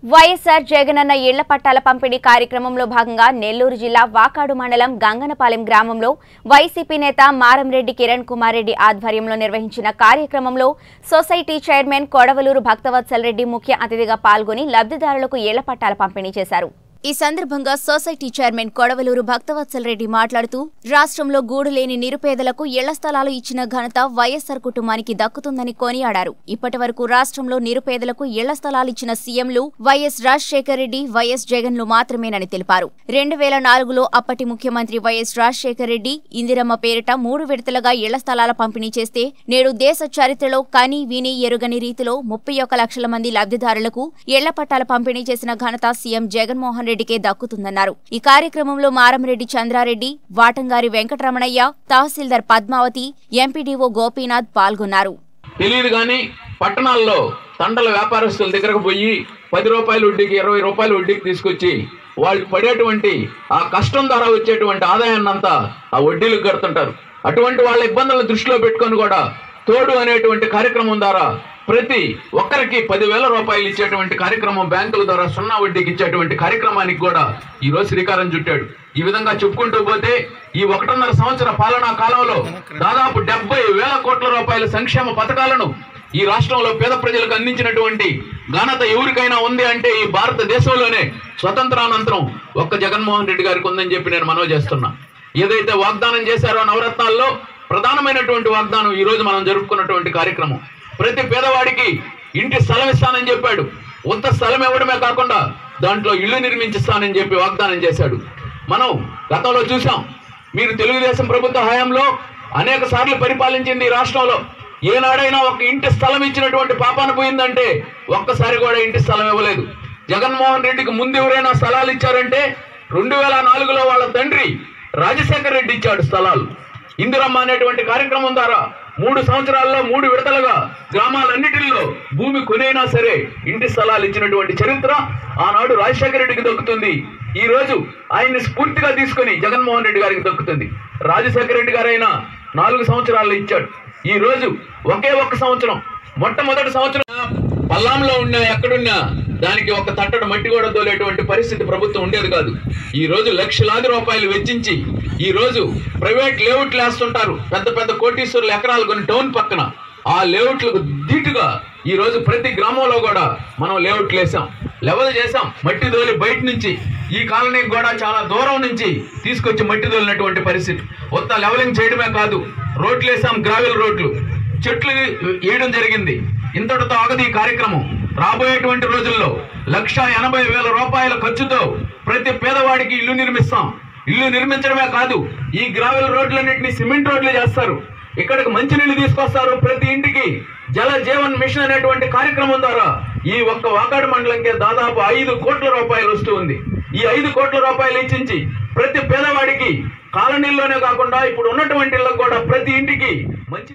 వైఎస్ఆర్ జగనన్న ఇళ్ల పట్టాల పంపిణీ కార్యక్రమంలో భాగంగా నెల్లూరు జిల్లా వాకాడు మండలం గంగనపాలెం గ్రామంలో వైసీపీ నేత మారంరెడ్డి కిరణ్ కుమార్ రెడ్డి ఆధ్వర్యంలో నిర్వహించిన కార్యక్రమంలో సొసైటీ చైర్మన్ కొడవలూరు భక్తవత్సల్ రెడ్డి ముఖ్య అతిథిగా పాల్గొని లబ్ధిదారులకు ఇళ్ల పట్టాల పంపిణీ చేశారు ఈ సందర్భంగా సొసైటీ చైర్మన్ కొడవలూరు భక్తవత్సల్ రెడ్డి మాట్లాడుతూ రాష్ట్రంలో గూడు లేని నిరుపేదలకు ఇళ్ల స్థలాలు ఇచ్చిన ఘనత వైఎస్సార్ కుటుంబానికి దక్కుతుందని కొనియాడారు ఇప్పటి వరకు రాష్ట్రంలో నిరుపేదలకు ఇళ్ల స్థలాలు ఇచ్చిన సీఎంలు వైఎస్ రాజశేఖర్ రెడ్డి వైఎస్ జగన్లు మాత్రమేనని తెలిపారు రెండు వేల నాలుగులో అప్పటి ముఖ్యమంత్రి వైఎస్ రాజశేఖర్ రెడ్డి ఇందిరమ్మ పేరిట మూడు విడతలుగా ఇళ్ల స్థలాల పంపిణీ చేస్తే నేడు దేశ చరిత్రలో కని విని ఎరుగని రీతిలో ముప్పై ఒక్క లక్షల మంది లబ్ధిదారులకు ఇళ్ల పట్టాల పంపిణీ చేసిన ఘనత సీఎం జగన్మోహన్ రెడ్డికే దక్కుతుందన్నారు ఈ కార్యక్రమంలో మారంరెడ్డి చంద్రారెడ్డి వాటంగారి వెంకటరమణయ్య తహసీల్దార్ పద్మావతి ఎంపీడీఓ గోపీనాథ్ పాల్గొన్నారు తెలియదు కానీ పట్టణాల్లో తండల వ్యాపారస్తుల దగ్గరకు పోయి పది రూపాయల వడ్డీకి ఇరవై రూపాయల వడ్డీకి తీసుకొచ్చి వాళ్ళు పడేటువంటి ఆ కష్టం ద్వారా వచ్చేటువంటి ఆదాయాన్ని అంతా ఆ వడ్డీలకు కడుతుంటారు అటువంటి వాళ్ళ ఇబ్బందులను దృష్టిలో పెట్టుకొని కూడా తోడు అనేటువంటి కార్యక్రమం ద్వారా ప్రతి ఒక్కరికి పదివేల రూపాయలు ఇచ్చేటువంటి కార్యక్రమం బ్యాంకుల ద్వారా సున్నా వడ్డీకి ఇచ్చేటువంటి కార్యక్రమానికి కూడా ఈ రోజు శ్రీకారం చుట్టాడు ఈ విధంగా చెప్పుకుంటూ పోతే ఈ ఒకటిన్నర సంవత్సర పాలనా కాలంలో దాదాపు డెబ్బై వేల కోట్ల రూపాయల సంక్షేమ పథకాలను ఈ రాష్ట్రంలో పేద ప్రజలకు అందించినటువంటి ఘనత ఎవరికైనా ఉంది అంటే ఈ భారతదేశంలోనే స్వతంత్రానంతరం ఒక్క జగన్మోహన్ రెడ్డి గారికి ఉందని చెప్పి నేను మనవి చేస్తున్నా ఏదైతే వాగ్దానం చేశారో నవరత్నాల్లో ప్రధానమైనటువంటి వాగ్దానం ఈ రోజు మనం జరుపుకున్నటువంటి కార్యక్రమం ప్రతి పేదవాడికి ఇంటి స్థలం ఇస్తానని చెప్పాడు ఉత్త స్థలం ఇవ్వడమే కాకుండా దాంట్లో ఇల్లు నిర్మించిస్తానని చెప్పి వాగ్దానం చేశాడు మనం గతంలో చూసాం మీరు తెలుగుదేశం ప్రభుత్వ హయాంలో అనేక సార్లు పరిపాలించింది ఈ రాష్ట్రంలో ఏనాడైనా ఒక ఇంటి స్థలం ఇచ్చినటువంటి పాపాన పోయిందంటే ఒక్కసారి కూడా ఇంటి స్థలం ఇవ్వలేదు జగన్మోహన్ రెడ్డికి ముందు ఎవరైనా స్థలాలు ఇచ్చారంటే రెండు వేల నాలుగులో వాళ్ళ తండ్రి రాజశేఖర రెడ్డి ఇచ్చాడు స్థలాలు ఇందిరమ్మ అనేటువంటి కార్యక్రమం ద్వారా మూడు సంవత్సరాల్లో మూడు విడతలుగా గ్రామాలన్నిటిల్లో భూమి కొనైనా సరే ఇంటి స్థలాలు ఇచ్చినటువంటి చరిత్ర ఆనాడు రాజశేఖర రెడ్డికి దక్కుతుంది ఈ రోజు ఆయన్ని స్ఫూర్తిగా తీసుకొని జగన్మోహన్ రెడ్డి గారికి దక్కుతుంది రాజశేఖర రెడ్డి గారైనా నాలుగు సంవత్సరాల్లో ఇచ్చాడు ఈ రోజు ఒకే ఒక్క సంవత్సరం మొట్టమొదటి సంవత్సరం పల్లాంలో ఉన్నా ఎక్కడున్నా దానికి ఒక తట్టడు మట్టి కూడా తోలేటువంటి పరిస్థితి ప్రభుత్వం ఉండేది కాదు ఈ రోజు లక్షలాది రూపాయలు వెచ్చించి ఈ రోజు ప్రైవేట్ లేఅవుట్లు వేస్తుంటారు పెద్ద పెద్ద కోటీశ్వరులు ఎకరాలు కొన్ని టౌన్ పక్కన ఆ లేఅవుట్లకు ధీటుగా ఈ రోజు ప్రతి గ్రామంలో కూడా మనం లేఅవుట్లు వేసాం లెవెల్ చేసాం మట్టి తోలి బయట నుంచి ఈ కాలనీకి కూడా చాలా దూరం నుంచి తీసుకొచ్చి మట్టి తోలినటువంటి పరిస్థితి కొత్త లెవెలింగ్ చేయడమే కాదు రోడ్లు వేసాం గ్రావెల్ రోడ్లు చెట్లు వేయడం జరిగింది ఇంతటితో ఆగదు ఈ కార్యక్రమం రాబోయేటువంటి రోజుల్లో లక్ష ఎనభై వేల రూపాయల ఖర్చుతో ప్రతి పేదవాడికి ఇల్లు నిర్మిస్తాం ఇల్లు నిర్మించడమే కాదు ఈ గ్రావెల్ రోడ్లన్నింటినీ సిమెంట్ రోడ్లు చేస్తారు ఇక్కడికి మంచినీళ్ళు తీసుకొస్తారు ప్రతి ఇంటికి జల జీవన్ మిషన్ అనేటువంటి కార్యక్రమం ద్వారా ఈ ఒక్క వాకాడు మండలంకే దాదాపు ఐదు కోట్ల రూపాయలు వస్తూ ఉంది ఈ ఐదు కోట్ల రూపాయలు ఇచ్చించి ప్రతి పేదవాడికి కాలనీల్లోనే కాకుండా ఇప్పుడు ఉన్నటువంటి ఇళ్ళకు కూడా ప్రతి ఇంటికి మంచి